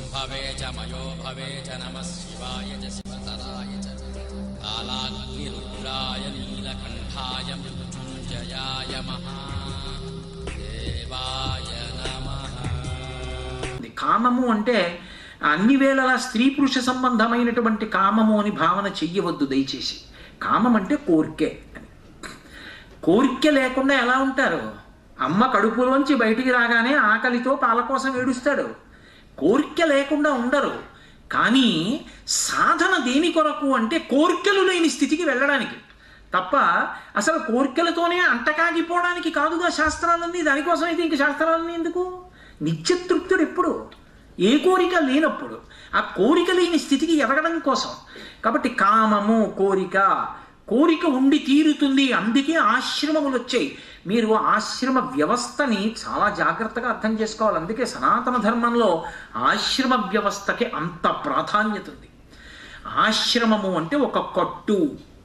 శంభవే చ మయో భవే చ నమ శివాయ చ శివతరాయ చ కాలాగ్నిరుద్రాయ నీలకంఠాయ మృత్యుంజయాయ మహాదేవాయ నమః ఉంది. కామము అంటే అన్ని వేళలా స్త్రీ పురుష సంబంధమైనటువంటి కామము అని భావన చెయ్యవద్దు దయచేసి కామం అంటే కోరికే అని కోరిక లేకుండా ఎలా ఉంటారు అమ్మ కడుపులోంచి బయటికి రాగానే ఆకలితో పాల కోసం ఏడుస్తాడు కోరిక లేకుండా ఉండరు కానీ సాధన దేని కొరకు అంటే కోరికలు లేని స్థితికి వెళ్ళడానికి తప్ప అసలు కోరికలతోనే అంటకాగిపోవడానికి కాదుగా శాస్త్రాలన్నీ దానికోసం అయితే ఇంక శాస్త్రాలన్నీ ఎందుకు నిత్యతృప్తుడు ఎప్పుడు ఏ కోరిక లేనప్పుడు ఆ కోరిక లేని స్థితికి ఎదగడం కోసం కాబట్టి కామము కోరిక కోరిక ఉండి తీరుతుంది అందుకే ఆశ్రమములు వచ్చాయి మీరు ఆశ్రమ వ్యవస్థని చాలా జాగ్రత్తగా అర్థం చేసుకోవాలి అందుకే సనాతన ధర్మంలో ఆశ్రమ వ్యవస్థకి అంత ప్రాధాన్యత ఉంది ఆశ్రమము అంటే ఒక కట్టు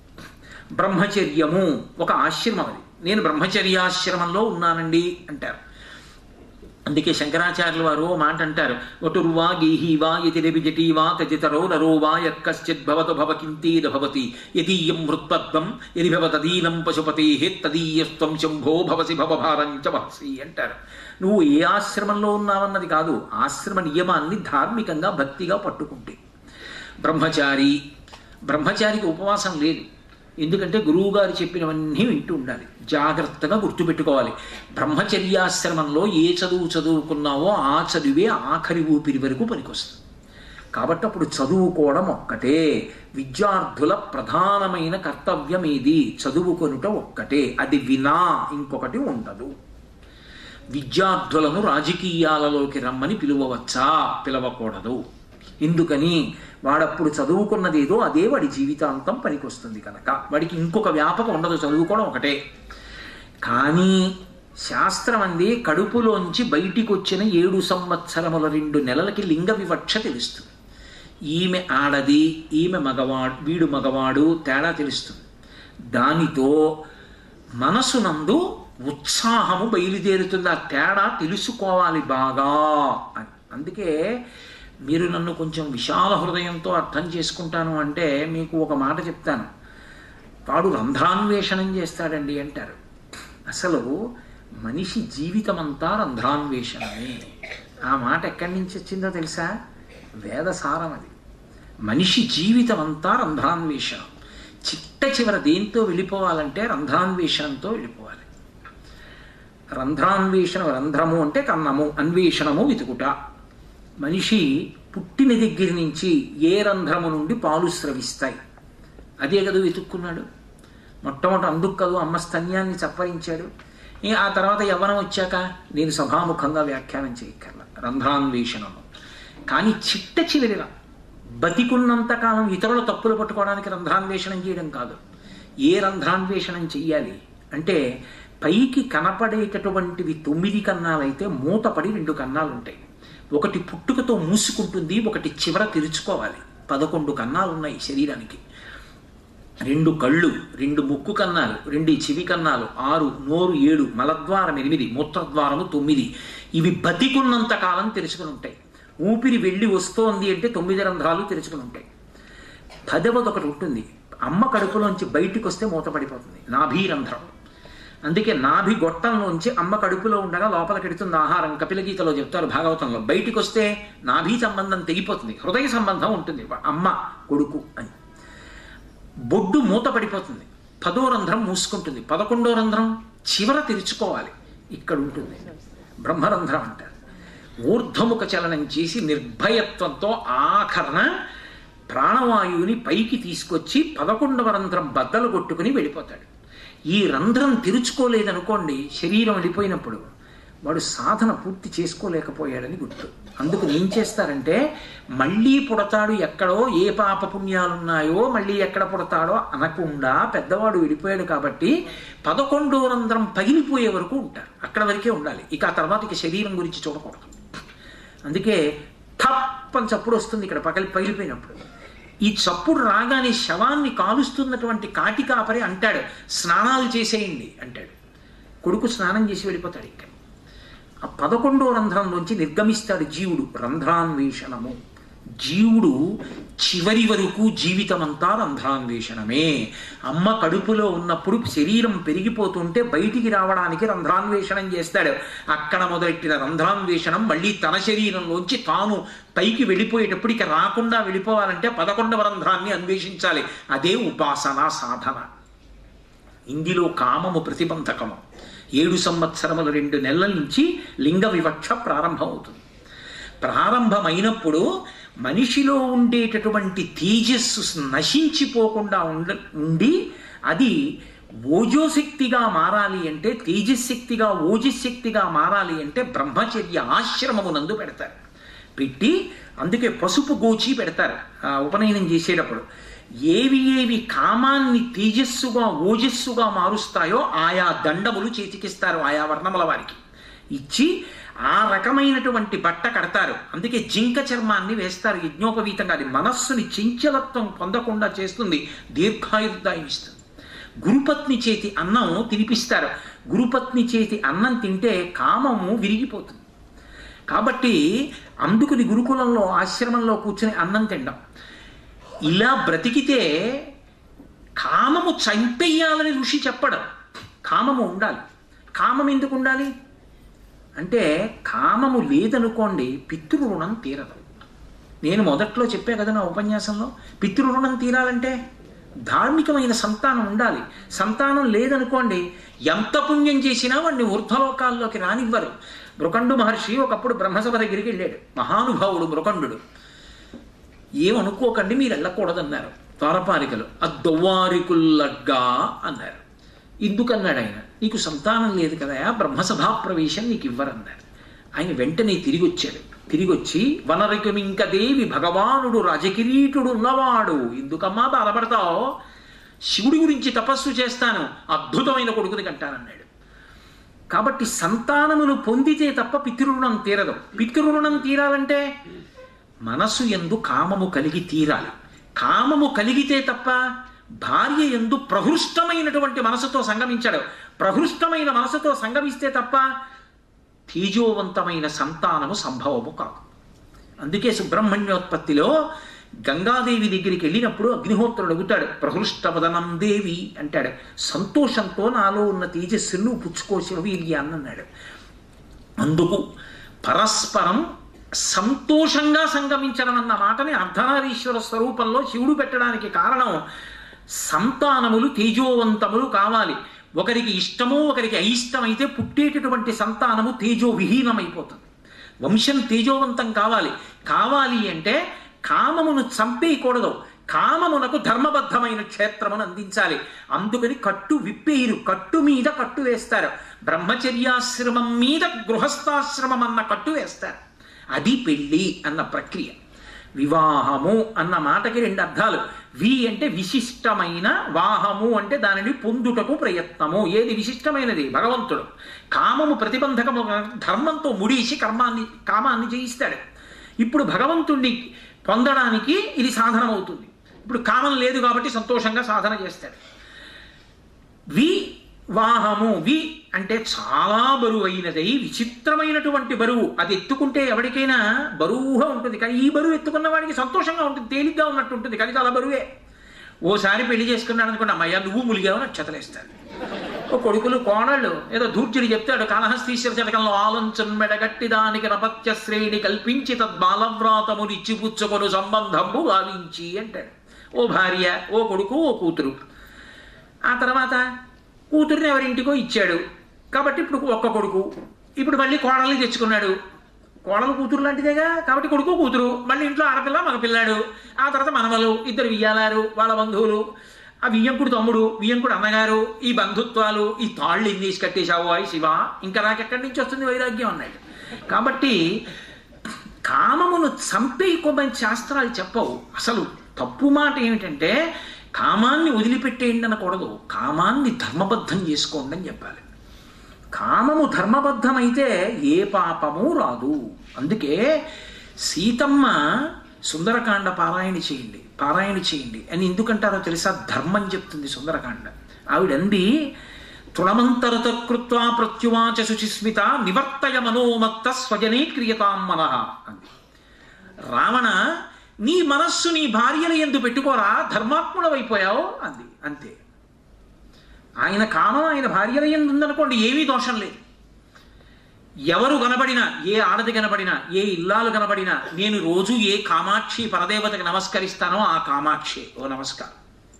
బ్రహ్మచర్యము ఒక ఆశ్రమం అది నేను బ్రహ్మచర్యాశ్రమంలో ఉన్నానండి అంటారు అందుకే శంకరాచార్యుల వారు ఓ మాట అంటారు వటుర్వా గీహి వా యతిరపి జటీ వా కజితరో నరో వా యక్కశ్చిత్ భవతు భవ కింతేద భవతి యదీయం హృత్పద్మం యది భవతదీనం పశుపతే తదీయస్త్వం శంభో భవసి భవభారం చ వహసి అంటారు నువ్వు ఏ ఆశ్రమంలో ఉన్నావన్నది కాదు ఆశ్రమ నియమాన్ని ధార్మికంగా భక్తిగా పట్టుకుంటే బ్రహ్మచారి బ్రహ్మచారికి ఉపవాసం లేదు ఎందుకంటే గురువుగారు చెప్పినవన్నీ వింటూ ఉండాలి జాగ్రత్తగా గుర్తుపెట్టుకోవాలి బ్రహ్మచర్యాశ్రమంలో ఏ చదువు చదువుకున్నావో ఆ చదువే ఆఖరి ఊపిరి వరకు పనికొస్తుంది కాబట్టి అప్పుడు చదువుకోవడం ఒక్కటే విద్యార్థుల ప్రధానమైన కర్తవ్యం ఏది చదువుకొనుట ఒక్కటే అది వినా ఇంకొకటి ఉండదు విద్యార్థులను రాజకీయాలలోకి రమ్మని పిలువవచ్చా పిలవకూడదు ఎందుకని వాడప్పుడు చదువుకున్నదేదో అదే వాడి జీవితాంతం పనికొస్తుంది కనుక వాడికి ఇంకొక వ్యాపకం ఉండదు చదువుకోవడం ఒకటే కానీ శాస్త్రం అంది కడుపులోంచి బయటికి వచ్చిన ఏడు సంవత్సరముల రెండు నెలలకి లింగ వివక్ష తెలుస్తుంది ఈమె ఆడది ఈమె మగవాడు వీడు మగవాడు తేడా తెలుస్తుంది దానితో మనసునందు ఉత్సాహము బయలుదేరుతుంది ఆ తేడా తెలుసుకోవాలి బాగా అని అందుకే మీరు నన్ను కొంచెం విశాల హృదయంతో అర్థం చేసుకుంటాను అంటే మీకు ఒక మాట చెప్తాను వాడు రంధ్రాన్వేషణం చేస్తాడండి అంటారు అసలు మనిషి జీవితం అంతా రంధ్రాన్వేషణమే ఆ మాట ఎక్కడి నుంచి వచ్చిందో తెలుసా వేదసారం అది మనిషి జీవితం అంతా రంధ్రాన్వేషణం చిట్ట చివర దేంతో వెళ్ళిపోవాలంటే రంధ్రాన్వేషణంతో వెళ్ళిపోవాలి రంధ్రాన్వేషణ రంధ్రము అంటే కన్నము అన్వేషణము వెతుకుట మనిషి పుట్టిన దగ్గర నుంచి ఏ రంధ్రము నుండి పాలు స్రవిస్తాయి అదే కదా వెతుక్కున్నాడు మొట్టమొదటి అందుకు కదూ అమ్మ స్తన్యాన్ని చప్పరించాడు ఏ ఆ తర్వాత యవ్వనం వచ్చాక నేను సభాముఖంగా వ్యాఖ్యానం చేయక్కర్లా రంధ్రాన్వేషణము కానీ చిట్ట చివరిగా బతికున్నంతకాలం ఇతరుల తప్పులు పట్టుకోవడానికి రంధ్రాన్వేషణం చేయడం కాదు ఏ రంధ్రాన్వేషణం చెయ్యాలి అంటే పైకి కనపడేటటువంటివి తొమ్మిది కన్నాలైతే మూతపడి రెండు కన్నాలు ఉంటాయి ఒకటి పుట్టుకతో మూసుకుంటుంది ఒకటి చివర తెరుచుకోవాలి పదకొండు కన్నాలు ఉన్నాయి శరీరానికి రెండు కళ్ళు రెండు ముక్కు కన్నాలు రెండు చెవి కన్నాలు ఆరు నోరు ఏడు మలద్వారం ఎనిమిది మూత్రద్వారము తొమ్మిది ఇవి బతికున్నంత కాలం తెరుచుకుని ఉంటాయి ఊపిరి వెళ్ళి వస్తోంది అంటే తొమ్మిది రంధ్రాలు తెరుచుకుని ఉంటాయి పదవది ఒకటి ఉంటుంది అమ్మ కడుపులోంచి బయటికి వస్తే మూతపడిపోతుంది నాభీ రంధ్రం అందుకే నాభి గొట్టంలోంచి అమ్మ కడుపులో ఉండగా లోపలికెడుతుంది ఆహారం కపిలగీతలో చెప్తారు భాగవతంలో బయటికి వస్తే నాభి సంబంధం తెగిపోతుంది హృదయ సంబంధం ఉంటుంది అమ్మ కొడుకు అని బొడ్డు మూత పడిపోతుంది పదో రంధ్రం మూసుకుంటుంది పదకొండో రంధ్రం చివర తెరుచుకోవాలి ఇక్కడ ఉంటుంది బ్రహ్మరంధ్రం అంటారు ఊర్ధముఖ చలనం చేసి నిర్భయత్వంతో ఆఖరణ ప్రాణవాయువుని పైకి తీసుకొచ్చి పదకొండవ రంధ్రం బద్దలు కొట్టుకుని వెళ్ళిపోతాడు ఈ రంధ్రం తెరుచుకోలేదనుకోండి శరీరం వెళ్ళిపోయినప్పుడు వాడు సాధన పూర్తి చేసుకోలేకపోయాడని గుర్తు అందుకు ఏం చేస్తారంటే మళ్ళీ పుడతాడు ఎక్కడో ఏ పాప పుణ్యాలున్నాయో మళ్ళీ ఎక్కడ పుడతాడో అనకుండా పెద్దవాడు వెళ్ళిపోయాడు కాబట్టి పదకొండో రంధ్రం పగిలిపోయే వరకు ఉంటారు అక్కడ వరకే ఉండాలి ఇక ఆ తర్వాత ఇక శరీరం గురించి చూడకూడదు అందుకే ఠప్ అని చప్పుడు వస్తుంది ఇక్కడ పగలి పగిలిపోయినప్పుడు ఈ చప్పుడు రాగానే శవాన్ని కాలుస్తున్నటువంటి కాటి కాపరి అంటాడు స్నానాలు చేసేయండి అంటాడు కొడుకు స్నానం చేసి వెళ్ళిపోతాడు ఇక్కడ ఆ పదకొండో రంధ్రంలోంచి నిర్గమిస్తాడు జీవుడు రంధ్రాన్వేషణము జీవుడు చివరి వరకు జీవితమంతా రంధ్రాన్వేషణమే అమ్మ కడుపులో ఉన్నప్పుడు శరీరం పెరిగిపోతుంటే బయటికి రావడానికి రంధ్రాన్వేషణం చేస్తాడు అక్కడ మొదలెట్టిన రంధ్రాన్వేషణం మళ్ళీ తన శరీరంలోంచి తాను పైకి వెళ్ళిపోయేటప్పుడు ఇక రాకుండా వెళ్ళిపోవాలంటే పదకొండవ రంధ్రాన్ని అన్వేషించాలి అదే ఉపాసన సాధన ఇందులో కామము ప్రతిబంధకము ఏడు సంవత్సరముల రెండు నెలల నుంచి లింగ వివక్ష ప్రారంభమవుతుంది ప్రారంభమైనప్పుడు మనిషిలో ఉండేటటువంటి తేజస్సు నశించిపోకుండా ఉండ ఉండి అది ఓజోశక్తిగా మారాలి అంటే తేజశక్తిగా ఓజశక్తిగా మారాలి అంటే బ్రహ్మచర్య ఆశ్రమమునందు పెడతారు పెట్టి అందుకే పసుపు గోచి పెడతారు ఆ ఉపనయనం చేసేటప్పుడు ఏవి ఏవి కామాన్ని తేజస్సుగా ఓజస్సుగా మారుస్తాయో ఆయా దండములు చేతికిస్తారు ఆయా వర్ణముల వారికి ఇచ్చి ఆ రకమైనటువంటి బట్ట కడతారు అందుకే జింక చర్మాన్ని వేస్తారు యజ్ఞోపవీతంగా అది మనస్సుని చంచలత్వం పొందకుండా చేస్తుంది దీర్ఘాయుర్దాయం ఇస్తుంది గురుపత్ని చేతి అన్నం తినిపిస్తారు గురుపత్ని చేతి అన్నం తింటే కామము విరిగిపోతుంది కాబట్టి అందుకుని గురుకులంలో ఆశ్రమంలో కూర్చుని అన్నం తినడం ఇలా బ్రతికితే కామము చంపేయాలని ఋషి చెప్పడం కామము ఉండాలి కామం ఎందుకు ఉండాలి అంటే కామము లేదనుకోండి పితృరుణం తీరదు నేను మొదట్లో చెప్పా కదా నా ఉపన్యాసంలో పితృరుణం తీరాలంటే ధార్మికమైన సంతానం ఉండాలి సంతానం లేదనుకోండి ఎంత పుణ్యం చేసినా వాడిని ఊర్ధ్వలోకాల్లోకి రానివ్వరు మృకండు మహర్షి ఒకప్పుడు బ్రహ్మసభ దగ్గరికి వెళ్ళాడు మహానుభావుడు మృకండు ఏమనుకోకండి మీరు వెళ్ళకూడదన్నారు ద్వారపాలికలు అద్దొవ్వారికుల్లగ్గా అన్నారు ఎందుకన్నాడు ఆయన నీకు సంతానం లేదు కదా బ్రహ్మసభా ప్రవేశం నీకు ఇవ్వరన్నారు ఆయన వెంటనే తిరిగి వచ్చాడు తిరిగి వచ్చి వనరికమింకదేవి భగవానుడు రాజకిరీటుడు ఉన్నవాడు ఎందుకమ్మా బాధపడతావు శివుడి గురించి తపస్సు చేస్తాను అద్భుతమైన కొడుకుని కంటానన్నాడు కాబట్టి సంతానమును పొందితే తప్ప పితృరుణం తీరదు పితృరుణం తీరాలంటే మనసు ఎందు కామము కలిగి తీరాలి కామము కలిగితే తప్ప భార్య ఎందు ప్రహృష్టమైనటువంటి మనసుతో సంగమించాడు ప్రహృష్టమైన మనసుతో సంగమిస్తే తప్ప తేజోవంతమైన సంతానము సంభవము కాదు అందుకే సుబ్రహ్మణ్యోత్పత్తిలో గంగాదేవి దగ్గరికి వెళ్ళినప్పుడు అగ్నిహోత్రుడు అడుగుతాడు ప్రహృష్టవదనం దేవి అంటాడు సంతోషంతో నాలో ఉన్న తేజస్సును పుచ్చుకోసిన వీర్యాన్ని అన్నాడు అందుకు పరస్పరం సంతోషంగా సంగమించడం అన్న మాటని అర్ధనారీశ్వర స్వరూపంలో శివుడు పెట్టడానికి కారణం సంతానములు తేజోవంతములు కావాలి ఒకరికి ఇష్టమో ఒకరికి అయిష్టమైతే పుట్టేటటువంటి సంతానము తేజో విహీనమైపోతుంది వంశం తేజోవంతం కావాలి కావాలి అంటే కామమును చంపేయకూడదు కామమునకు ధర్మబద్ధమైన క్షేత్రమును అందించాలి అందుకని కట్టు విప్పేయరు కట్టు మీద కట్టు వేస్తారు బ్రహ్మచర్యాశ్రమం మీద గృహస్థాశ్రమం అన్న కట్టు వేస్తారు అది పెళ్ళి అన్న ప్రక్రియ వివాహము అన్న మాటకి రెండు అర్థాలు వి అంటే విశిష్టమైన వాహము అంటే దానిని పొందుటకు ప్రయత్నము ఏది విశిష్టమైనది భగవంతుడు కామము ప్రతిబంధకము ధర్మంతో ముడేసి కర్మాన్ని కామాన్ని జయిస్తాడు ఇప్పుడు భగవంతుణ్ణి పొందడానికి ఇది సాధనం అవుతుంది ఇప్పుడు కామం లేదు కాబట్టి సంతోషంగా సాధన చేస్తాడు వి వాహము వి అంటే చాలా బరువు అయినదై విచిత్రమైనటువంటి బరువు అది ఎత్తుకుంటే ఎవరికైనా బరువుగా ఉంటుంది కానీ ఈ బరువు ఎత్తుకున్న వాడికి సంతోషంగా ఉంటుంది తేలిగ్గా ఉన్నట్టు ఉంటుంది కానీ చాలా బరువే ఓసారి పెళ్లి చేసుకున్నాడు అనుకోండి అమ్మయ్య నువ్వు ములిగావు నక్షతలేస్తాడు ఓ కొడుకులు కోడళ్ళు ఏదో ధూర్జుడు చెప్తాడు కాళహస్తీశ్వర శతకంలో ఆలోచన మెడగట్టి దానికి రపత్య శ్రేణి కల్పించి తద్బాలవ్రాతము ఇచ్చిపుచ్చుకొను సంబంధము భావించి అంటాడు ఓ భార్య ఓ కొడుకు ఓ కూతురు ఆ తర్వాత కూతుర్ని ఎవరింటికో ఇచ్చాడు కాబట్టి ఇప్పుడు ఒక్క కొడుకు ఇప్పుడు మళ్ళీ కోడల్ని తెచ్చుకున్నాడు కోడలు కూతురు లాంటిదేగా కాబట్టి కొడుకు కూతురు మళ్ళీ ఇంట్లో ఆడపిల్ల మగ పిల్లాడు ఆ తర్వాత మనవలు ఇద్దరు వియ్యాలారు వాళ్ళ బంధువులు ఆ వియ్యంకుడు తమ్ముడు వియ్యంకుడు అన్నగారు ఈ బంధుత్వాలు ఈ తాళ్ళు ఇన్నేసి కట్టేశావు అయి శివ ఇంకా నాకెక్కడి నుంచి వస్తుంది వైరాగ్యం అన్నాడు కాబట్టి కామమును చంపేయకోమని శాస్త్రాలు చెప్పవు అసలు తప్పు మాట ఏమిటంటే కామాన్ని వదిలిపెట్టేయండి అనకూడదు కామాన్ని ధర్మబద్ధం చేసుకోండి అని చెప్పాలి కామము ధర్మబద్ధమైతే ఏ పాపము రాదు అందుకే సీతమ్మ సుందరకాండ పారాయణ చేయండి పారాయణ చేయండి అని ఎందుకంటారో తెలుసా ధర్మం చెప్తుంది సుందరకాండ ఆవిడంది తృణమంతరత కృత్వా ప్రత్యువాచ శుచిస్మిత నివర్తయ మనోమత్త స్వజనే క్రియతాం మనః అంది రావణ నీ మనస్సు నీ భార్యల ఎందు పెట్టుకోరా ధర్మాత్ముడవైపోయావు అంది అంతే ఆయన కామం ఆయన భార్యల ఎందు ఉందనుకోండి ఏమీ దోషం లేదు ఎవరు కనబడినా ఏ ఆడది కనబడినా ఏ ఇల్లాలు కనబడినా నేను రోజు ఏ కామాక్షి పరదేవతకి నమస్కరిస్తానో ఆ కామాక్షి ఓ నమస్కారం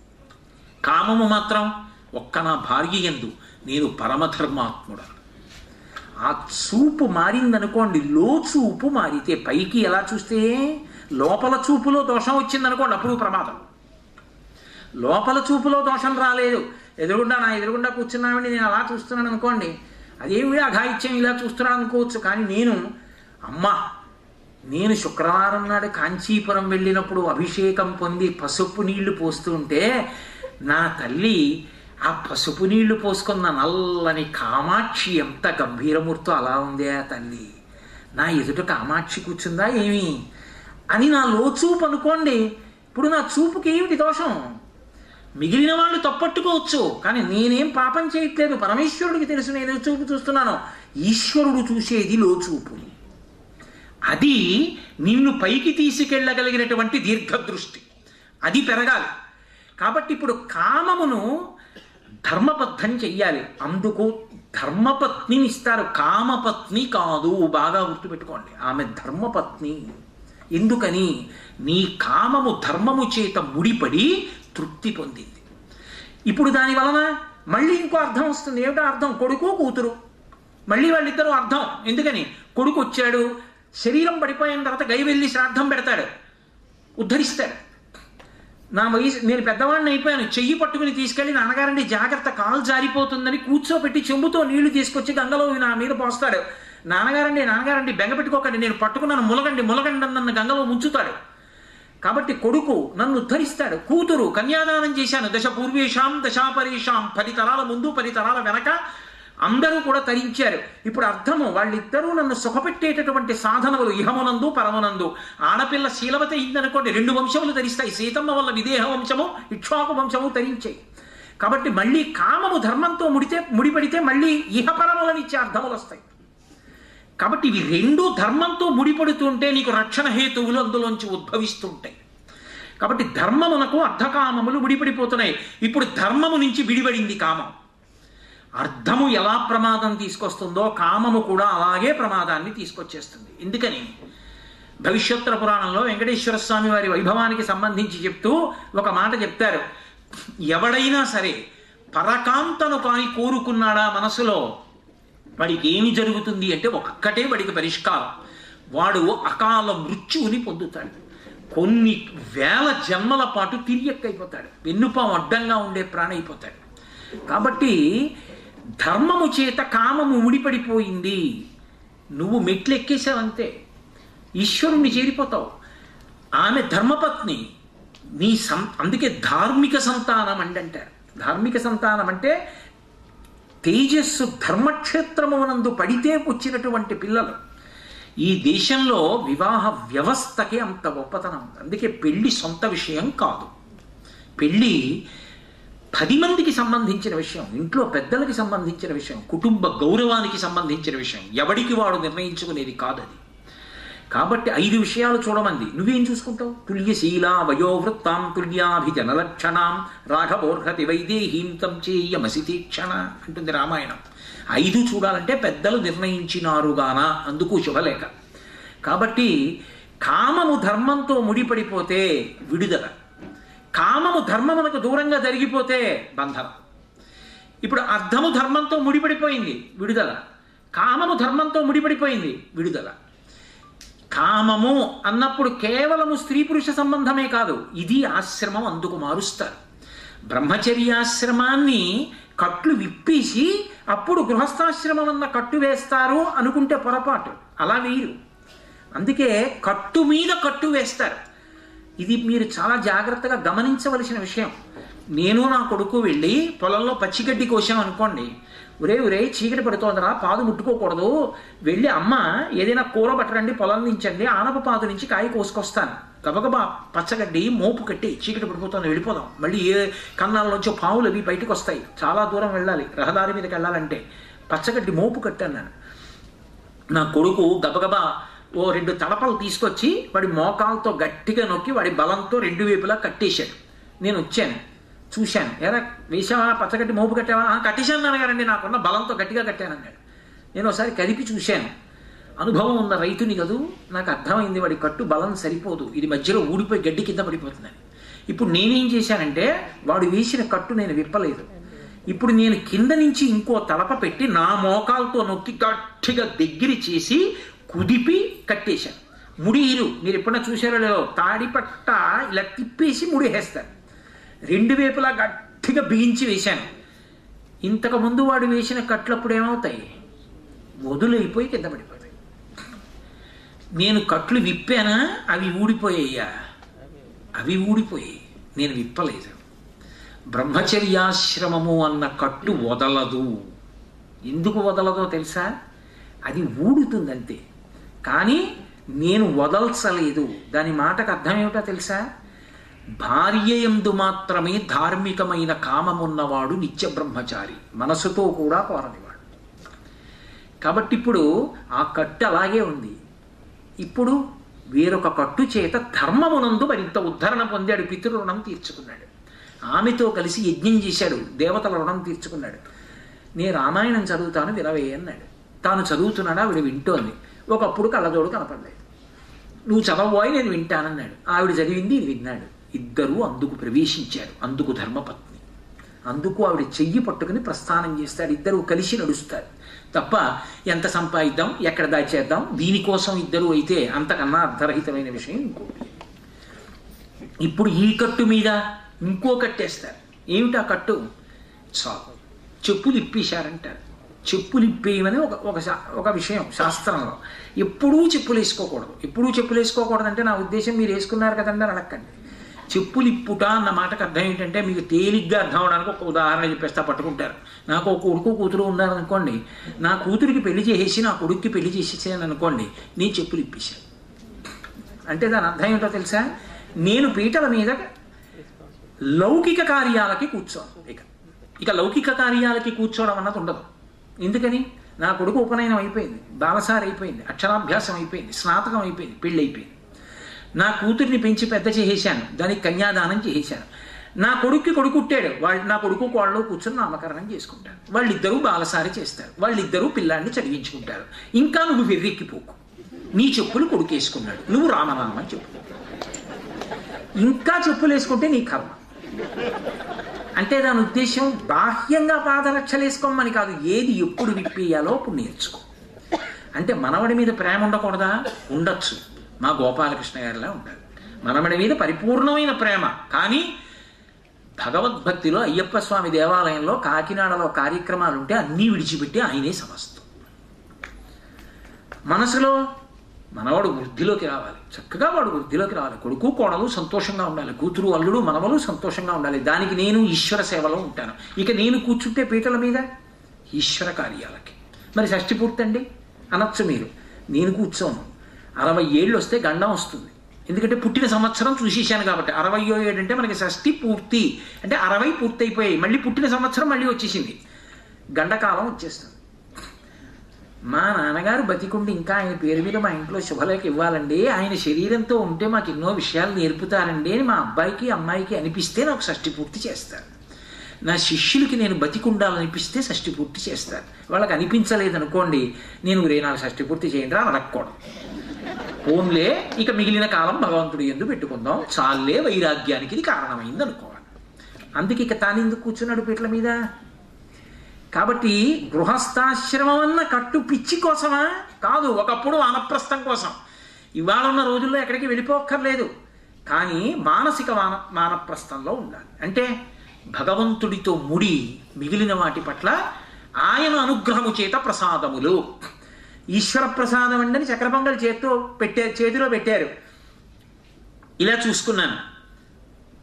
కామము మాత్రం ఒక్క నా భార్య ఎందు నేను పరమధర్మాత్ముడను ఆ చూపు మారిందనుకోండి లో చూపు మారితే పైకి ఎలా చూస్తే లోపల చూపులో దోషం వచ్చిందనుకోండి అప్పుడు ప్రమాదం లోపల చూపులో దోషం రాలేదు ఎదురుగుండా నా ఎదురుగుండా కూర్చున్నామని నేను అలా చూస్తున్నాను అనుకోండి అదేమి అఘాయిత్యం ఇలా చూస్తున్నాను అనుకోవచ్చు కానీ నేను అమ్మా నేను శుక్రవారం నాడు కాంచీపురం వెళ్ళినప్పుడు అభిషేకం పొంది పసుపు నీళ్లు పోస్తూ ఉంటే నా తల్లి ఆ పసుపు నీళ్లు పోసుకున్న నల్లని కామాక్షి ఎంత గంభీరమూర్తో అలా ఉందే ఆ తల్లి నా ఎదుట కామాక్షి కూర్చుందా ఏమి అని నా లోచూపు అనుకోండి ఇప్పుడు నా చూపుకి ఏమిటి దోషం మిగిలిన వాళ్ళు తప్పట్టుకోవచ్చు కానీ నేనేం పాపం చేయట్లేదు పరమేశ్వరుడికి తెలుసు నేను చూపు చూస్తున్నాను ఈశ్వరుడు చూసేది లోచూపు అది నిన్ను పైకి తీసుకెళ్ళగలిగినటువంటి దీర్ఘదృష్టి అది పెరగాలి కాబట్టి ఇప్పుడు కామమును ధర్మబద్ధం చెయ్యాలి అందుకు ధర్మపత్నిని ఇస్తారు కామపత్ని కాదు బాగా గుర్తుపెట్టుకోండి ఆమె ధర్మపత్ని ఎందుకని నీ కామము ధర్మము చేత ముడిపడి తృప్తి పొందింది ఇప్పుడు దాని వలన మళ్ళీ ఇంకో అర్థం వస్తుంది ఏమిటో అర్థం కొడుకు కూతురు మళ్ళీ వాళ్ళిద్దరూ అర్థం ఎందుకని కొడుకు వచ్చాడు శరీరం పడిపోయిన తర్వాత గై వెళ్ళి శ్రాద్ధం పెడతాడు ఉద్ధరిస్తాడు నా వయసు నేను పెద్దవాడిని అయిపోయాను చెయ్యి పట్టుకుని తీసుకెళ్లి నాన్నగారండి జాగ్రత్త కాలు జారిపోతుందని కూర్చోపెట్టి చెంబుతో నీళ్లు తీసుకొచ్చి గంగలో నా మీద పోస్తాడు నాన్నగారండి నాన్నగారండి బెంగ పెట్టుకోకండి నేను పట్టుకున్నాను ములగండి ములగండి అని నన్ను గంగలో ముంచుతాడు కాబట్టి కొడుకు నన్ను ఉద్ధరిస్తాడు కూతురు కన్యాదానం చేశాను దశ పూర్వేషాం దశాపరేషాం పది తరాల ముందు పది తరాల వెనక అందరూ కూడా తరించారు ఇప్పుడు అర్థము వాళ్ళిద్దరూ నన్ను సుఖపెట్టేటటువంటి సాధనములు ఇహమునందు పరమునందు ఆడపిల్ల శీలవత అయిందనుకోండి రెండు వంశములు తరిస్తాయి సీతమ్మ వల్ల విదేహ వంశము ఇక్ష్వాకు వంశము తరించాయి కాబట్టి మళ్ళీ కామము ధర్మంతో ముడితే ముడిపడితే మళ్ళీ ఇహపరములనిచ్చే అర్థములు వస్తాయి కాబట్టి ఇవి రెండు ధర్మంతో ముడిపడుతుంటే నీకు రక్షణ హేతువులు అందులోంచి ఉద్భవిస్తుంటాయి కాబట్టి ధర్మమునకు అర్ధకామములు విడిపడిపోతున్నాయి ఇప్పుడు ధర్మము నుంచి విడిపడింది కామం అర్థము ఎలా ప్రమాదం తీసుకొస్తుందో కామము కూడా అలాగే ప్రమాదాన్ని తీసుకొచ్చేస్తుంది ఎందుకని భవిష్యోత్తర పురాణంలో వెంకటేశ్వర స్వామి వారి వైభవానికి సంబంధించి చెప్తూ ఒక మాట చెప్తారు ఎవడైనా సరే పరకాంతను కాని కోరుకున్నాడా మనసులో వాడికి ఏమి జరుగుతుంది అంటే ఒక్కటే వాడికి పరిష్కారం వాడు అకాల మృత్యువుని పొందుతాడు కొన్ని వేల జన్మల పాటు తిరియక్కైపోతాడు వెన్నుపాం అడ్డంగా ఉండే ప్రాణైపోతాడు కాబట్టి ధర్మము చేత కామము ముడిపడిపోయింది నువ్వు మెట్లు ఎక్కేసావంతే ఈశ్వరుణ్ణి చేరిపోతావు ఆమె ధర్మపత్ని నీ సం అందుకే ధార్మిక సంతానం అండి అంటారు ధార్మిక సంతానం అంటే తేజస్సు ధర్మక్షేత్రమునందు పడితే వచ్చినటువంటి పిల్లలు ఈ దేశంలో వివాహ వ్యవస్థకి అంత గొప్పతనం ఉంది అందుకే పెళ్లి సొంత విషయం కాదు పెళ్ళి పది మందికి సంబంధించిన విషయం ఇంట్లో పెద్దలకి సంబంధించిన విషయం కుటుంబ గౌరవానికి సంబంధించిన విషయం ఎవడికి వాడు నిర్ణయించుకునేది కాదది కాబట్టి ఐదు విషయాలు చూడమంది నువ్వేం చూసుకుంటావు తుల్యశీల వయోవృత్తాం తుల్యాభిజనలక్షణాం రాఘవోర్హతి వైదేహీం తం చేయమసి తీక్షణ అంటుంది రామాయణం ఐదు చూడాలంటే పెద్దలు నిర్ణయించినారుగాన అందుకు శుభలేఖ కాబట్టి కామము ధర్మంతో ముడిపడిపోతే విడుదల కామము ధర్మమునకు దూరంగా జరిగిపోతే బంధనం ఇప్పుడు అర్థము ధర్మంతో ముడిపడిపోయింది విడుదల కామము ధర్మంతో ముడిపడిపోయింది విడుదల కామము అన్నప్పుడు కేవలము స్త్రీ పురుష సంబంధమే కాదు ఇది ఆశ్రమం అందుకు మారుస్తారు బ్రహ్మచర్యాశ్రమాన్ని కట్లు విప్పేసి అప్పుడు గృహస్థాశ్రమం అన్న కట్టు వేస్తారు అనుకుంటే పొరపాటు అలా వేయరు అందుకే కట్టు మీద కట్టు వేస్తారు ఇది మీరు చాలా జాగ్రత్తగా గమనించవలసిన విషయం నేను నా కొడుకు వెళ్ళి పొలంలో పచ్చిగడ్డి కోసాం అనుకోండి ఒరే ఒరే చీకటి పడుతోందిరా పాదు ముట్టుకోకూడదు వెళ్ళి అమ్మ ఏదైనా కూర పట్టరండి పొలం నుంచండి ఆనప పాదు నుంచి కాయ కోసుకొస్తాను గబగబా పచ్చగడ్డి మోపు కట్టి చీకటి పడిపోతుంది వెళ్ళిపోదాం మళ్ళీ ఏ కన్నాల్లోంచో పావులు అవి బయటకు వస్తాయి చాలా దూరం వెళ్ళాలి రహదారి మీదకి వెళ్ళాలంటే పచ్చగడ్డి మోపు కట్టాను నేను నా కొడుకు గబగబా ఓ రెండు తలపలు తీసుకొచ్చి వాడి మోకాలతో గట్టిగా నొక్కి వాడి బలంతో రెండు వైపులా కట్టేశాడు నేను వచ్చాను చూశాను ఎరా వేసావా పచ్చగడ్డి మోపు కట్టావా "ఆ, కట్టేశాను నాన్నగారండి నాకున్న బలంతో గట్టిగా కట్టానన్నాడు నేను ఒకసారి కదిపి చూశాను అనుభవం ఉన్న రైతుని కదూ నాకు అర్థమైంది వాడి కట్టు బలం సరిపోదు ఇది మధ్యలో ఊడిపోయి గడ్డి కింద పడిపోతుందని ఇప్పుడు నేనేం చేశానంటే వాడు వేసిన కట్టు నేను విప్పలేదు ఇప్పుడు నేను కింద నుంచి ఇంకో తలప పెట్టి నా మోకాలతో నొక్కి గట్టిగా దగ్గర చేసి కుదిపి కట్టేశాను ముడిలు మీరు ఎప్పుడైనా చూసారో లేదో తాడి పట్ట ఇలా తిప్పేసి ముడిహేస్తారు రెండు వైపులా గట్టిగా బిగించి వేశాను ఇంతకు ముందు వాడు వేసిన కట్లప్పుడు ఏమవుతాయి వదులైపోయి కింద పడిపోతాయి నేను కట్లు విప్పానా అవి ఊడిపోయాయా అవి ఊడిపోయాయి నేను విప్పలేదు బ్రహ్మచర్యాశ్రమము అన్న కట్టు వదలదు ఎందుకు వదలదో తెలుసా అది ఊడుతుందంతే కానీ నేను వదల్చలేదు దాని మాటకు అర్థం ఏమిటో తెలుసా భార్య ఎందు మాత్రమే ధార్మికమైన కామమున్నవాడు నిత్య బ్రహ్మచారి మనసుతో కూడా కోరనివాడు కాబట్టి ఇప్పుడు ఆ కట్టు అలాగే ఉంది ఇప్పుడు వేరొక కట్టు చేత ధర్మమునందు మరింత ఉద్ధరణ పొందాడు పితృ రుణం తీర్చుకున్నాడు ఆమెతో కలిసి యజ్ఞం చేశాడు దేవతల రుణం తీర్చుకున్నాడు నేను రామాయణం చదువుతాను వినవే అన్నాడు తాను చదువుతున్నాడా ఆవిడ వింటోంది ఒకప్పుడు కళ్ళజోడు కనపడలేదు నువ్వు చదవబోయి నేను వింటానన్నాడు ఆవిడ చదివింది ఇది విన్నాడు ఇద్దరూ అందుకు ప్రవేశించారు అందుకు ధర్మపత్ని అందుకు ఆవిడ చెయ్యి పట్టుకుని ప్రస్థానం చేస్తాడు ఇద్దరు కలిసి నడుస్తారు తప్ప ఎంత సంపాదిద్దాం ఎక్కడ దాచేద్దాం దీనికోసం ఇద్దరు అయితే అంతకన్నా అర్ధరహితమైన విషయం ఇంకోటి ఇప్పుడు ఈ కట్టు మీద ఇంకో కట్టేస్తారు ఏమిటి ఆ కట్టు చాలు చెప్పులు ఇప్పేశారంటారు చెప్పులు ఇప్పేయమని ఒక ఒక శా- ఒక విషయం శాస్త్రంలో ఎప్పుడూ చెప్పులు వేసుకోకూడదు ఎప్పుడూ చెప్పులు వేసుకోకూడదు అంటే నా ఉద్దేశం మీరు వేసుకున్నారు కదండి అని అడగండి చెప్పులు ఇప్పుట అన్న మాటకు అర్థం ఏంటంటే మీకు తేలిగ్గా అర్థం అవడానికి ఒక ఉదాహరణ చెప్పేస్తా పట్టుకుంటారు నాకు ఒక కొడుకు కూతురు ఉన్నారనుకోండి నా కూతురికి పెళ్లి చేసేసి నా కొడుక్కి పెళ్లి చేసేసాను అనుకోండి నేను చెప్పులు ఇప్పేశాను అంటే దాని అర్థం ఏంటో తెలుసా నేను పీటల మీద లౌకిక కార్యాలకి కూర్చోను ఇక ఇక లౌకిక కార్యాలకి కూర్చోవడం అన్నది ఉండదు ఎందుకని నా కొడుకు ఉపనయనం అయిపోయింది బాలసారి అయిపోయింది అక్షరాభ్యాసం అయిపోయింది స్నాతకం అయిపోయింది పెళ్ళి అయిపోయింది నా కూతుర్ని పెంచి పెద్ద చేసేసాను దానికి కన్యాదానం చేసేసాను నా కొడుక్కి కొడుకు పుట్టాడు వాళ్ళు నా కొడుకు కోళ్ళు కూర్చొని నామకరణం చేసుకుంటారు వాళ్ళిద్దరూ బాలసారి చేస్తారు వాళ్ళిద్దరూ పిల్లాన్ని చదివించుకుంటారు ఇంకా నువ్వు వెర్రెక్కిపోకు నీ చెప్పులు కొడుకేసుకున్నాడు నువ్వు రామనామని చెప్పు ఇంకా చెప్పులు వేసుకుంటే నీ కర్మ అంటే దాని ఉద్దేశం బాహ్యంగా పాదరక్షలు వేసుకోమని కాదు ఏది ఎప్పుడు విప్పేయాలో అప్పుడు నేర్చుకో అంటే మనవడి మీద ప్రేమ ఉండకూడదా ఉండొచ్చు మా గోపాలకృష్ణ గారిలా ఉండాలి మనవడి మీద పరిపూర్ణమైన ప్రేమ కానీ భగవద్భక్తిలో అయ్యప్ప స్వామి దేవాలయంలో కాకినాడలో కార్యక్రమాలు ఉంటే అన్నీ విడిచిపెట్టి ఆయనే సమస్తం మనసులో మనవాడు వృద్ధిలోకి రావాలి చక్కగా వాడు వృద్ధిలోకి రావాలి కొడుకు కోడలు సంతోషంగా ఉండాలి కూతురు అల్లుడు మనవలు సంతోషంగా ఉండాలి దానికి నేను ఈశ్వర సేవలో ఉంటాను ఇక నేను కూర్చుంటే పీటల మీద ఈశ్వర కార్యాలకి మరి షష్ఠి పూర్తండి అనొచ్చు మీరు నేను కూర్చోను అరవై ఏళ్ళు వస్తే గండం వస్తుంది ఎందుకంటే పుట్టిన సంవత్సరం చూసేసాను కాబట్టి అరవయో ఏడు అంటే మనకి షష్ఠి పూర్తి అంటే అరవై పూర్తి అయిపోయాయి మళ్ళీ పుట్టిన సంవత్సరం మళ్ళీ వచ్చేసింది గండకాలం వచ్చేస్తుంది మా నాన్నగారు బతికుండి ఇంకా ఆయన పేరు మీద మా ఇంట్లో శుభలేఖ ఇవ్వాలండి ఆయన శరీరంతో ఉంటే మాకు ఎన్నో విషయాలు నేర్పుతారండి అని మా అబ్బాయికి అమ్మాయికి అనిపిస్తే నాకు షష్ఠి పూర్తి చేస్తారు నా శిష్యులకి నేను బతికుండాలనిపిస్తే షష్ఠి పూర్తి చేస్తారు వాళ్ళకి అనిపించలేదనుకోండి నేను రే నాకు షష్ఠి పూర్తి చేయండి రా అనకూడదు ఓన్లే ఇక మిగిలిన కాలం భగవంతుడు ఎందు పెట్టుకుందాం చాలే వైరాగ్యానికి ఇది కారణమైంది అనుకోవాలి అందుకే ఇక తానెందుకు కూర్చున్నాడు పీటల మీద కాబట్టి గృహస్థాశ్రమం అన్న కట్టు పిచ్చి కోసమా కాదు ఒకప్పుడు వానప్రస్థం కోసం ఇవాళ ఉన్న రోజుల్లో ఎక్కడికి వెళ్ళిపోక్కర్లేదు కానీ మానసిక వాన మానప్రస్థంలో ఉండాలి అంటే భగవంతుడితో ముడి మిగిలిన వాటి పట్ల ఆయన అనుగ్రహము చేత ప్రసాదములు ఈశ్వర ప్రసాదం అండి చక్ర పొంగల్ చేతితో పెట్టే చేతిలో పెట్టారు ఇలా చూసుకున్నాను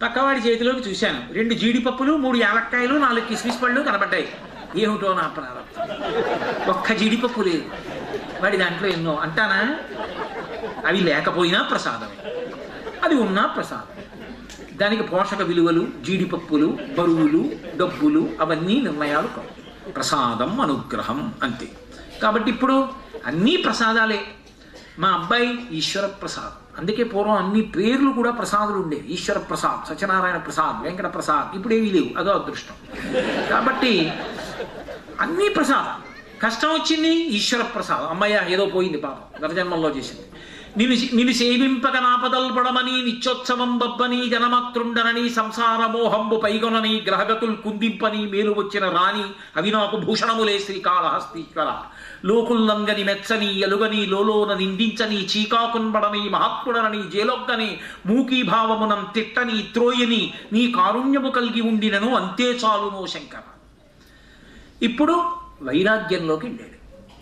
పక్కవాడి చేతిలోకి చూశాను రెండు జీడిపప్పులు మూడు యాలక్కాయలు నాలుగు కిస్మిస్ పళ్ళు కనబడ్డాయి ఏమిటో నా ప్రారంభం ఒక్క జీడిపప్పు లేదు వాడి దాంట్లో ఎన్నో అంటానా అవి లేకపోయినా ప్రసాదమే అది ఉన్నా ప్రసాదం దానికి పోషక విలువలు జీడిపప్పులు బరువులు డబ్బులు అవన్నీ నిర్ణయాలు కావు ప్రసాదం అనుగ్రహం అంతే కాబట్టి ఇప్పుడు అన్నీ ప్రసాదాలే మా అబ్బాయి ఈశ్వర ప్రసాద్ అందుకే పూర్వం అన్ని పేర్లు కూడా ప్రసాదులు ఉండేవి ఈశ్వర ప్రసాద్ సత్యనారాయణ ప్రసాద్ వెంకట ప్రసాద్ ఇప్పుడు ఏమీ లేవు అదో అదృష్టం కాబట్టి అన్నీ ప్రసాదం కష్టం వచ్చింది ఈశ్వర ప్రసాదం అమ్మయ్య ఏదో పోయింది పాపం గత జన్మల్లో చేసింది నిన్ను నిన్ను సేవింపక నాపదల్పడమని నిత్యోత్సవం బబ్బని జనమత్రుండనని సంసార మోహంబు పైగొనని గ్రహగతులు కుందింపని మేలు వచ్చిన రాణి అవి నాకు భూషణములే శ్రీకాళహస్తీశ్వర లోకుల్లంగని మెచ్చని ఎలుగని లోలోన నిందించని చీకాకున్బడని మహాత్ముడనని జేలొక్కని మూకీభావమునం తిట్టని త్రోయని నీ కారుణ్యము కలిగి ఉండినను అంతే చాలునో శంకర ఇప్పుడు వైరాగ్యంలోకి వెళ్ళాడు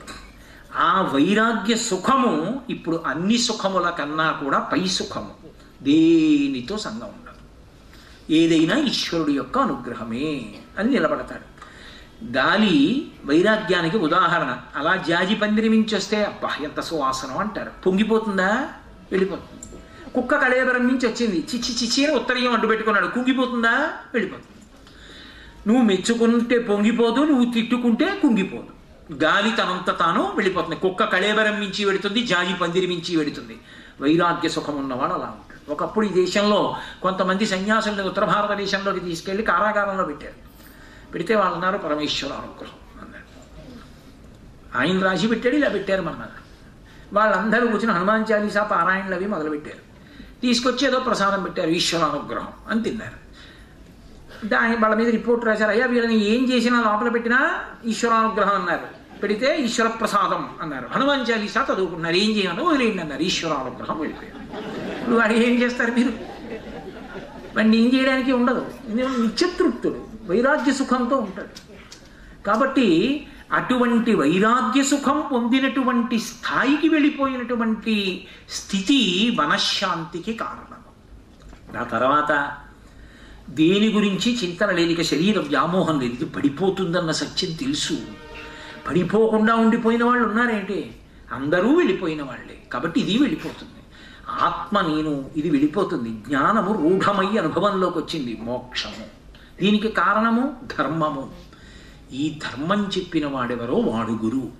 ఆ వైరాగ్య సుఖము ఇప్పుడు అన్ని సుఖముల కన్నా కూడా పై సుఖము దేనితో సంగం ఉండదు ఏదైనా ఈశ్వరుడు యొక్క అనుగ్రహమే అని నిలబడతాడు గాలి వైరాగ్యానికి ఉదాహరణ అలా జాజి పందిరి మించి వస్తే అబ్బా ఎంత సువాసనం అంటారు పొంగిపోతుందా వెళ్ళిపోతుంది కుక్క కళేబరం నుంచి వచ్చింది చిచ్చి చిచ్చి అని ఉత్తరీయం అడ్డు పెట్టుకున్నాడు కుంగిపోతుందా వెళ్ళిపోతుంది నువ్వు మెచ్చుకుంటే పొంగిపోదు నువ్వు తిట్టుకుంటే కుంగిపోదు గాలి తనంత తాను వెళ్ళిపోతుంది కుక్క కళేబరం మించి వెడుతుంది జాజి పందిరి మించి వెడుతుంది వైరాగ్య సుఖం ఉన్నవాడు అలా ఉంటాడు ఒకప్పుడు ఈ దేశంలో కొంతమంది సన్యాసుల్ని ఉత్తర భారతదేశంలోకి తీసుకెళ్లి కారాగారంలో పెట్టారు పెడితే వాళ్ళు అన్నారు పరమేశ్వర అనుగ్రహం అన్నారు ఆయన రాసి పెట్టాడు ఇలా పెట్టారు మన వాళ్ళందరూ కూర్చుని హనుమాన్ చాలీసా పారాయణలు అవి మొదలుపెట్టారు తీసుకొచ్చి ఏదో ప్రసాదం పెట్టారు ఈశ్వర అనుగ్రహం అని తిన్నారు దాని వాళ్ళ మీద రిపోర్ట్ రాశారు అయ్యా వీళ్ళని ఏం చేసినా లోపల పెట్టినా ఈశ్వరానుగ్రహం అన్నారు పెడితే ఈశ్వర ప్రసాదం అన్నారు హనుమాన్ చాలీసా చదువుకున్నారు ఏం చేయాలో వదిలేయండి అన్నారు ఈశ్వరానుగ్రహం వెళ్ళిపోయారు ఇప్పుడు వాడు ఏం చేస్తారు మీరు వాడిని ఏం చేయడానికి ఉండదు ఎందుకంటే నిత్యతృప్తుడు వైరాగ్య సుఖంతో ఉంటాడు కాబట్టి అటువంటి వైరాగ్య సుఖం పొందినటువంటి స్థాయికి వెళ్ళిపోయినటువంటి స్థితి మనశ్శాంతికి కారణం ఆ తర్వాత దేని గురించి చింతన లేనిక శరీర వ్యామోహం లేదు ఇది పడిపోతుందన్న సత్యం తెలుసు పడిపోకుండా ఉండిపోయిన వాళ్ళు ఉన్నారేంటి అందరూ వెళ్ళిపోయిన వాళ్ళే కాబట్టి ఇది వెళ్ళిపోతుంది ఆత్మ నేను ఇది వెళ్ళిపోతుంది జ్ఞానము రూఢమై అనుభవంలోకి వచ్చింది మోక్షము దీనికి కారణము ధర్మము ఈ ధర్మం చెప్పిన వాడెవరో వాడు గురువు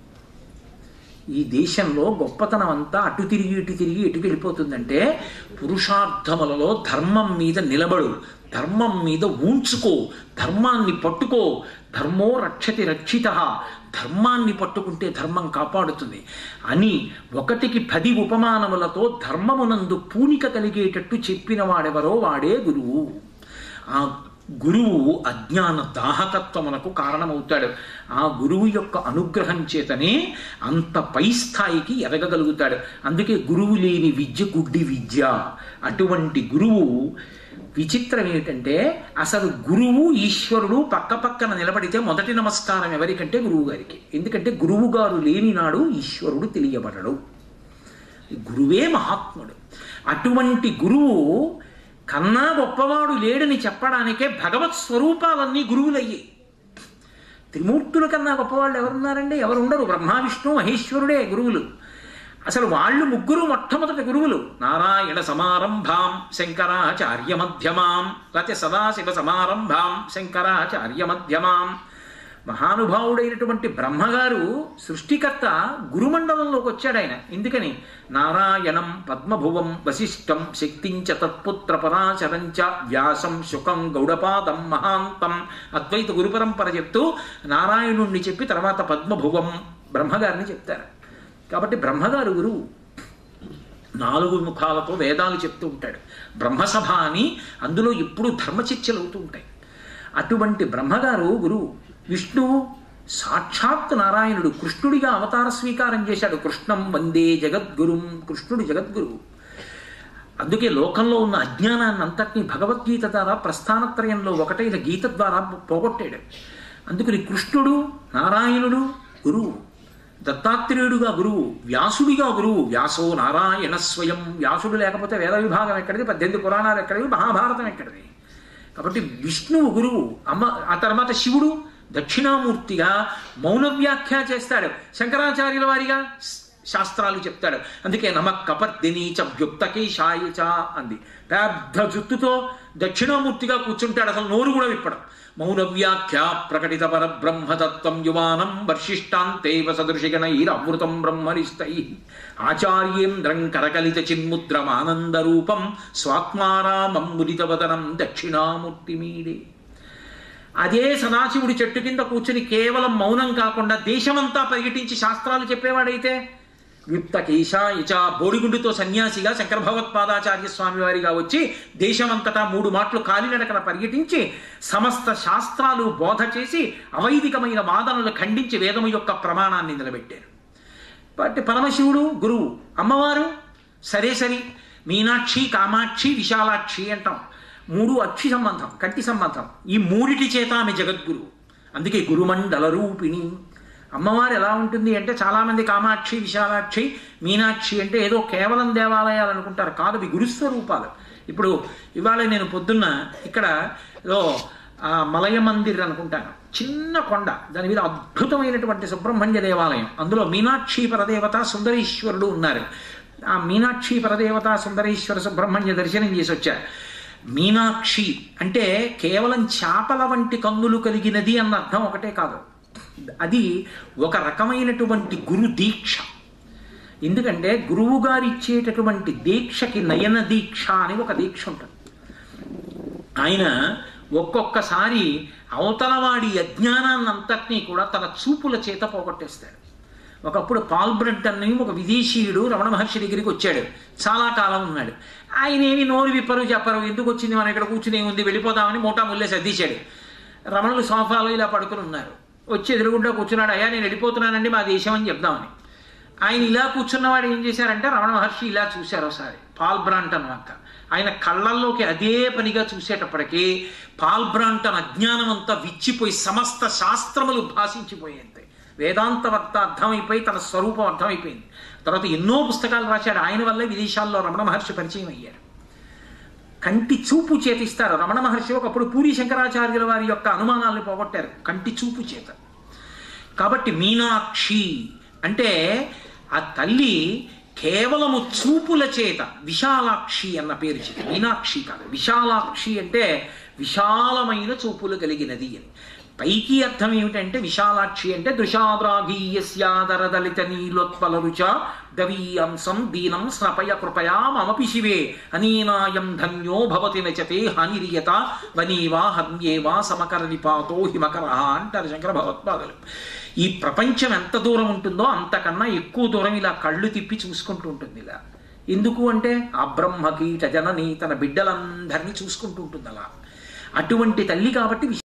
ఈ దేశంలో గొప్పతనం అంతా అటు తిరిగి ఇటు తిరిగి ఎటు వెళ్ళిపోతుందంటే పురుషార్థములలో ధర్మం మీద నిలబడు ధర్మం మీద ఊంచుకో ధర్మాన్ని పట్టుకో ధర్మో రక్షతి రక్షిత ధర్మాన్ని పట్టుకుంటే ధర్మం కాపాడుతుంది అని ఒకటికి పది ఉపమానములతో ధర్మమునందు పూనిక కలిగేటట్టు చెప్పిన వాడెవరో వాడే గురువు ఆ గురువు అజ్ఞాన దాహకత్వమునకు కారణమవుతాడు ఆ గురువు యొక్క అనుగ్రహం చేతనే అంత పై స్థాయికి ఎదగగలుగుతాడు అందుకే గురువు లేని విద్య గుడ్డి విద్య అటువంటి గురువు విచిత్రం ఏమిటంటే అసలు గురువు ఈశ్వరుడు పక్క పక్కన నిలబడితే మొదటి నమస్కారం ఎవరికంటే గురువు గారికి ఎందుకంటే గురువు గారు లేని నాడు ఈశ్వరుడు తెలియబడడు గురువే మహాత్ముడు అటువంటి గురువు కన్నా గొప్పవాడు లేడని చెప్పడానికే భగవత్ స్వరూపాలన్నీ గురువులయ్యాయి త్రిమూర్తుల కన్నా గొప్పవాళ్ళు ఎవరున్నారండి ఎవరు ఉండరు బ్రహ్మ విష్ణు మహేశ్వరుడే గురువులు అసలు వాళ్ళు ముగ్గురు మొట్టమొదటి గురువులు నారాయణ సమారంభాం శంకరాచార్య మధ్యమాం లేకపోతే సదాశివ సమారంభాం శంకరాచార్య మధ్యమాం మహానుభావుడైనటువంటి బ్రహ్మగారు సృష్టికర్త గురుమండలంలోకి వచ్చాడు ఆయన ఎందుకని నారాయణం పద్మభువం వశిష్టం శక్తించ తత్పుత్ర పరాశరంచ వ్యాసం శుకం గౌడపాదం మహాంతం అద్వైత గురు పరంపర చెప్తూ నారాయణుణ్ణి చెప్పి తర్వాత పద్మభువం బ్రహ్మగారిని చెప్తారు కాబట్టి బ్రహ్మగారు గురువు నాలుగు ముఖాలతో వేదాలు చెప్తూ ఉంటాడు బ్రహ్మసభ అని అందులో ఎప్పుడూ ధర్మచర్చలు అవుతూ ఉంటాయి అటువంటి బ్రహ్మగారు గురువు విష్ణువు సాక్షాత్ నారాయణుడు కృష్ణుడిగా అవతార స్వీకారం చేశాడు కృష్ణం వందే జగద్గురుం కృష్ణుడు జగద్గురువు అందుకే లోకంలో ఉన్న అజ్ఞానాన్ని అంతటినీ భగవద్గీత ద్వారా ప్రస్థానత్రయంలో ఒకటైన గీత ద్వారా పోగొట్టాడు అందుకని కృష్ణుడు నారాయణుడు గురువు దత్తాత్రేయుడుగా గురువు వ్యాసుడిగా గురువు వ్యాసో నారాయణ స్వయం వ్యాసుడు లేకపోతే వేద విభాగం ఎక్కడిది పద్దెనిమిది పురాణాలు ఎక్కడివి మహాభారతం ఎక్కడిది కాబట్టి విష్ణువు గురువు అమ్మ ఆ తర్వాత శివుడు దక్షిణామూర్తిగా మౌన వ్యాఖ్య చేస్తాడు శంకరాచార్యుల వారిగా శాస్త్రాలు చెప్తాడు అందుకే నమ కపర్దిని చ వ్యుక్తకేశాయ చ అంది పెద్ద జుత్తుతో దక్షిణామూర్తిగా కూర్చుంటాడు అసలు నోరు కూడా విప్పడం మౌన వ్యాఖ్య ప్రకటిత పర బ్రహ్మతత్వం యువానం వర్షిష్టాంతేవ సదృశిగణైరమృతం బ్రహ్మనిష్టై ఆచార్యేంద్రం కరకలిత చిన్ముద్రమానందరూపం స్వాత్మారామం ముదితవదనం దక్షిణామూర్తి మీడే అదే సదాశివుడి చెట్టు కింద కూర్చుని కేవలం మౌనం కాకుండా దేశమంతా పర్యటించి శాస్త్రాలు చెప్పేవాడైతే యుక్త కేశాయచ బోడిగుండుతో సన్యాసిగా శంకర భగవత్పాదాచార్య స్వామి వారిగా వచ్చి దేశమంతటా మూడు మాటలు కాలినడకన పర్యటించి సమస్త శాస్త్రాలు బోధ చేసి అవైదికమైన వాదనలు ఖండించి వేదము యొక్క ప్రమాణాన్ని నిలబెట్టారు బట్టి పరమశివుడు గురువు అమ్మవారు సరే సరి మీనాక్షి కామాక్షి విశాలాక్షి అంటాం మూడు అక్షి సంబంధం కంటి సంబంధం ఈ మూడిటి చేత ఆమె జగద్గురు అందుకే గురుమండల రూపిణి అమ్మవారు ఎలా ఉంటుంది అంటే చాలామంది కామాక్షి విశాలాక్షి మీనాక్షి అంటే ఏదో కేవలం దేవాలయాలు అనుకుంటారు కాదు అవి గురుస్వరూపాలు ఇప్పుడు ఇవాళ నేను పొద్దున్న ఇక్కడ ఏదో ఆ మలయ మందిర్ అనుకుంటాను చిన్న కొండ దాని మీద అద్భుతమైనటువంటి సుబ్రహ్మణ్య దేవాలయం అందులో మీనాక్షి పరదేవత సుందరీశ్వరుడు ఉన్నారు ఆ మీనాక్షి పరదేవత సుందరీశ్వర సుబ్రహ్మణ్య దర్శనం చేసి వచ్చారు మీనాక్షి అంటే కేవలం చేపల వంటి కన్నులు కలిగినది అన్న అర్థం ఒకటే కాదు అది ఒక రకమైనటువంటి గురు దీక్ష ఎందుకంటే గురువు గారు ఇచ్చేటటువంటి దీక్షకి నయన దీక్ష అని ఒక దీక్ష ఉంటుంది ఆయన ఒక్కొక్కసారి అవతలవాడి అజ్ఞానాన్నంతటినీ కూడా తన చూపుల చేత పోగొట్టేస్తాడు ఒకప్పుడు పాల్బ్రెడ్ అని ఒక విదేశీయుడు రమణ మహర్షి దగ్గరికి వచ్చాడు చాలా కాలం ఉన్నాడు ఆయన ఏమి నోరు విప్పరు చెప్పరు ఎందుకు వచ్చింది మనం ఇక్కడ కూర్చుని ఉంది వెళ్ళిపోదామని మూటా ముల్లే సర్దిశాడు రమణులు సోఫాలో ఇలా పడుకుని ఉన్నారు వచ్చి ఎదురుగుండా కూర్చున్నాడు అయ్యా నేను వెళ్ళిపోతున్నానండి మా దేశం అని చెప్దామని ఆయన ఇలా కూర్చున్నవాడు ఏం చేశారంటే రమణ మహర్షి ఇలా చూశారు ఒకసారి పాల్ బ్రాంటన్ వంక ఆయన కళ్ళల్లోకి అదే పనిగా చూసేటప్పటికీ పాల్ బ్రాంటన్ అజ్ఞానం అంతా విచ్చిపోయి సమస్త శాస్త్రములు భాషించిపోయింది వేదాంతవర్త అర్థమైపోయి తన స్వరూపం అర్థమైపోయింది తర్వాత ఎన్నో పుస్తకాలు రాశాడు ఆయన వల్లే విదేశాల్లో రమణ మహర్షి పరిచయం అయ్యారు కంటి చూపు చేతిస్తారు రమణ మహర్షి ఒకప్పుడు పూరి శంకరాచార్యుల వారి యొక్క అనుమానాలను పోగొట్టారు కంటి చూపు చేత కాబట్టి మీనాక్షి అంటే ఆ తల్లి కేవలము చూపుల చేత విశాలాక్షి అన్న పేరు చేత మీనాక్షి కాదు విశాలాక్షి అంటే విశాలమైన చూపులు కలిగినది అని పైకి అర్థం ఏమిటంటే విశాలాక్షి అంటే దృశాద్రాఘీయస్యాదరదలిత నీలోత్పల రుచ గవీయంసం దీనం స్నపయ కృపయా మమపి శివే అనీనాయం ధన్యో భవతి నచతే హానిరియత వనీవా హన్యేవా సమకర నిపాతో హిమకర అంటారు శంకర భగవత్పాదులు ఈ ప్రపంచం ఎంత దూరం ఉంటుందో అంతకన్నా ఎక్కువ దూరం ఇలా కళ్ళు తిప్పి చూసుకుంటూ ఉంటుంది ఇలా ఎందుకు అంటే ఆ బ్రహ్మకీట జనని తన బిడ్డలందరినీ చూసుకుంటూ ఉంటుంది అలా అటువంటి తల్లి కాబట్టి